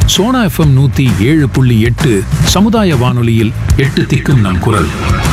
Sona FM நூத்தி ஏழு புள்ளி எட்டு சமுதாய வானொலியில் எட்டு திக்கும் நம் குரல்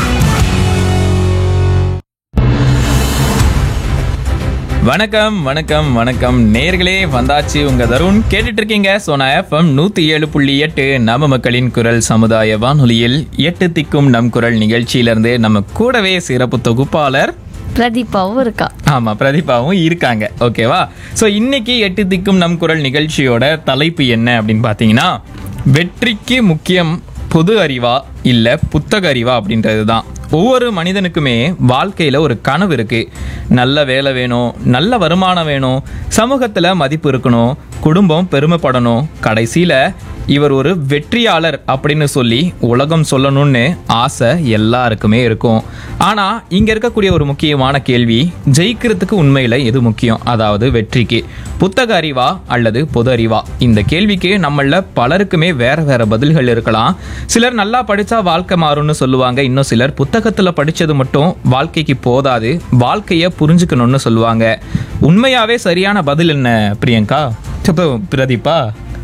வணக்கம் வணக்கம் வணக்கம் நேர்களே வந்தாச்சு உங்க தருண் கேட்டுட்டு இருக்கீங்க சோனா எஃப்எம் நூத்தி ஏழு புள்ளி எட்டு நம்ம மக்களின் குரல் சமுதாய வானொலியில் எட்டு திக்கும் நம் குரல் நிகழ்ச்சியிலிருந்து நம்ம கூடவே சிறப்பு தொகுப்பாளர் பிரதீபாவும் இருக்கா ஆமா பிரதீபாவும் இருக்காங்க ஓகேவா ஸோ இன்னைக்கு எட்டு திக்கும் நம் குரல் நிகழ்ச்சியோட தலைப்பு என்ன அப்படின்னு பார்த்தீங்கன்னா வெற்றிக்கு முக்கியம் பொது அறிவா இல்ல புத்தக அறிவா அப்படின்றது தான் ஒவ்வொரு மனிதனுக்குமே வாழ்க்கையில ஒரு கனவு இருக்கு நல்ல வேலை வேணும் நல்ல வருமானம் வேணும் சமூகத்துல மதிப்பு இருக்கணும் குடும்பம் பெருமைப்படணும் கடைசியில இவர் ஒரு வெற்றியாளர் அப்படின்னு சொல்லி உலகம் சொல்லணும்னு ஆசை எல்லாருக்குமே இருக்கும் ஆனா இங்க இருக்கக்கூடிய ஒரு முக்கியமான கேள்வி ஜெயிக்கிறதுக்கு உண்மையில எது முக்கியம் அதாவது வெற்றிக்கு புத்தக அறிவா அல்லது பொது அறிவா இந்த கேள்விக்கு நம்மள பலருக்குமே வேற வேற பதில்கள் இருக்கலாம் சிலர் நல்லா படிச்சா வாழ்க்கை மாறும்னு சொல்லுவாங்க இன்னும் சிலர் புத்தகத்துல படிச்சது மட்டும் வாழ்க்கைக்கு போதாது வாழ்க்கைய புரிஞ்சுக்கணும்னு சொல்லுவாங்க உண்மையாவே சரியான பதில் என்ன பிரியங்கா இப்போ பிரதீபா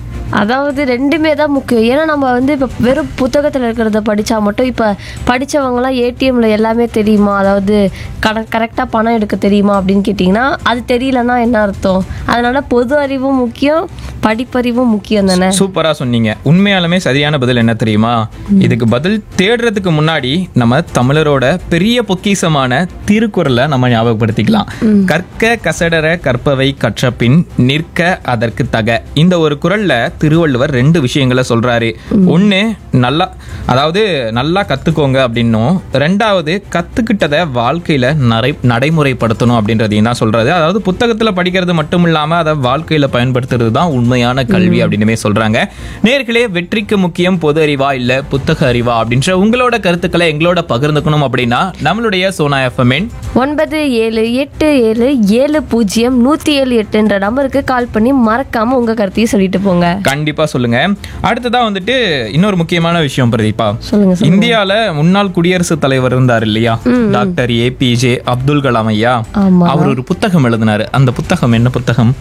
அதாவது ரெண்டுமே தான் முக்கியம் ஏன்னா நம்ம வந்து இப்போ வெறும் புத்தகத்தில் இருக்கிறத படித்தா மட்டும் இப்போ படித்தவங்களாம் ஏடிஎம்ல எல்லாமே தெரியுமா அதாவது கட கரெக்டாக பணம் எடுக்க தெரியுமா அப்படின்னு கேட்டிங்கன்னா அது தெரியலன்னா என்ன அர்த்தம் அதனால பொது அறிவும் முக்கியம் படிப்பறிவும் முக்கியம் தானே சூப்பரா சொன்னீங்க உண்மையாலுமே சரியான பதில் என்ன தெரியுமா இதுக்கு பதில் தேடுறதுக்கு முன்னாடி நம்ம தமிழரோட பெரிய பொக்கிஷமான திருக்குறளை நம்ம ஞாபகப்படுத்திக்கலாம் கற்க கசடர கற்பவை கற்ற பின் நிற்க அதற்கு தக இந்த ஒரு குறள்ல திருவள்ளுவர் ரெண்டு விஷயங்களை சொல்றாரு ஒண்ணு நல்லா அதாவது நல்லா கத்துக்கோங்க அப்படின்னும் ரெண்டாவது கத்துக்கிட்டதை வாழ்க்கையில நரை நடைமுறைப்படுத்தணும் அப்படின்றதையும் தான் சொல்றாரு அதாவது புத்தகத்துல படிக்கிறது மட்டும் இல்லாம அதை வாழ்க்கையில பயன்படுத்துறது தான் உண்மையான கல்வி அப்படின்னுமே சொல்றாங்க நேர்களே வெற்றிக்கு முக்கியம் பொது அறிவா இல்ல புத்தக அறிவா அப்படின்ற உங்களோட கருத்துக்களை எங்களோட பகிர்ந்துக்கணும் அப்படின்னா நம்மளுடைய சோனா எஃப்எம்என் ஒன்பது ஏழு எட்டு ஏழு ஏழு பூஜ்ஜியம் நூற்றி ஏழு எட்டுன்ற நம்பருக்கு கால் பண்ணி மறக்காமல் உங்கள் கருத்தையும் சொல்லிட்டு போங்க கண்டிப்பா சொல்லுங்க அடுத்ததா வந்துட்டு இன்னொரு முக்கியமான விஷயம் பிரதீபா சொல்லுங்க சொல்லுங்க இந்தியால முன்னாள் குடியரசுத் தலைவர் இருந்தார் இல்லையா டாக்டர் ஏபிஜே அப்துல் கலாம் ஐயா ஆமா அவர் ஒரு புத்தகம் எழுதினாரு அந்த புத்தகம் என்ன புத்தகம்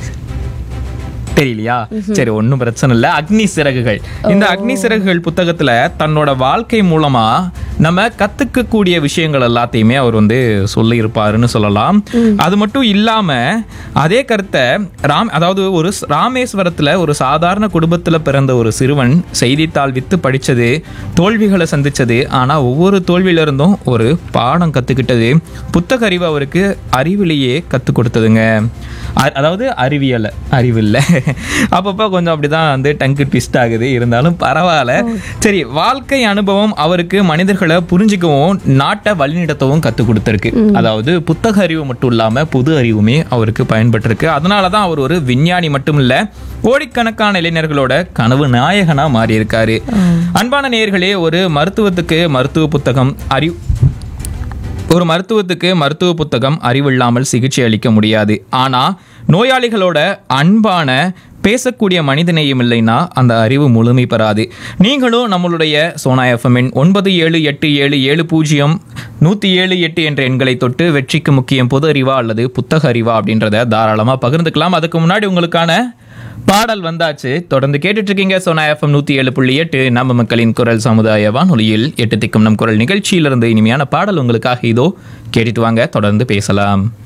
தெரியலையா சரி ஒன்றும் பிரச்சனை இல்லை அக்னி சிறகுகள் இந்த அக்னி சிறகுகள் புத்தகத்துல தன்னோட வாழ்க்கை மூலமா நம்ம கத்துக்கக்கூடிய விஷயங்கள் எல்லாத்தையுமே அவர் வந்து சொல்லியிருப்பாருன்னு சொல்லலாம் அது மட்டும் இல்லாம அதே கருத்தை ராம் அதாவது ஒரு ஸ்- ராமேஸ்வரத்துல ஒரு சாதாரண குடும்பத்துல பிறந்த ஒரு சிறுவன் செய்தித்தாள் வித்து படிச்சது தோல்விகளை சந்திச்சது ஆனா ஒவ்வொரு தோல்வியில இருந்தும் ஒரு பாடம் கத்துக்கிட்டது புத்தக அறிவு அவருக்கு அறிவிலேயே கற்றுக் கொடுத்ததுங்க அ- அதாவது அறிவியலை அறிவு இல்லை அப்பப்போ கொஞ்சம் அப்படிதான் வந்து டங்கு ட்விஸ்ட் ஆகுது இருந்தாலும் பரவாயில்ல சரி வாழ்க்கை அனுபவம் அவருக்கு மனிதர்களை புரிஞ்சுக்கவும் நாட்டை வழிநடத்தவும் கற்றுக் கொடுத்துருக்கு அதாவது புத்தக அறிவு மட்டும் இல்லாம புது அறிவுமே அவருக்கு பயன்பட்டிருக்கு அதனால தான் அவர் ஒரு விஞ்ஞானி மட்டும் இல்ல கோடிக்கணக்கான இளைஞர்களோட கனவு நாயகனா மாறி இருக்காரு அன்பான நேயர்களே ஒரு மருத்துவத்துக்கு மருத்துவ புத்தகம் அறிவு ஒரு மருத்துவத்துக்கு மருத்துவ புத்தகம் அறிவில்லாமல் சிகிச்சை அளிக்க முடியாது ஆனா நோயாளிகளோட அன்பான பேசக்கூடிய மனிதநேயம் இல்லைன்னா அந்த அறிவு முழுமை பெறாது நீங்களும் நம்மளுடைய சோனா எஃப்எம்மின் ஒன்பது ஏழு எட்டு ஏழு ஏழு பூஜ்ஜியம் நூற்றி ஏழு எட்டு என்ற எண்களை தொட்டு வெற்றிக்கு முக்கியம் பொது அறிவா அல்லது புத்தக அறிவா அப்படின்றத தாராளமாக பகிர்ந்துக்கலாம் அதுக்கு முன்னாடி உங்களுக்கான பாடல் வந்தாச்சு தொடர்ந்து கேட்டுட்டு இருக்கீங்க சோனா எஃப்எம் நூத்தி ஏழு புள்ளி எட்டு நம்ம மக்களின் குரல் சமுதாய வானொலியில் எட்டு திக்கும் நம் குரல் நிகழ்ச்சியிலிருந்து இனிமையான பாடல் உங்களுக்காக இதோ கேட்டுட்டு வாங்க தொடர்ந்து பேசலாம்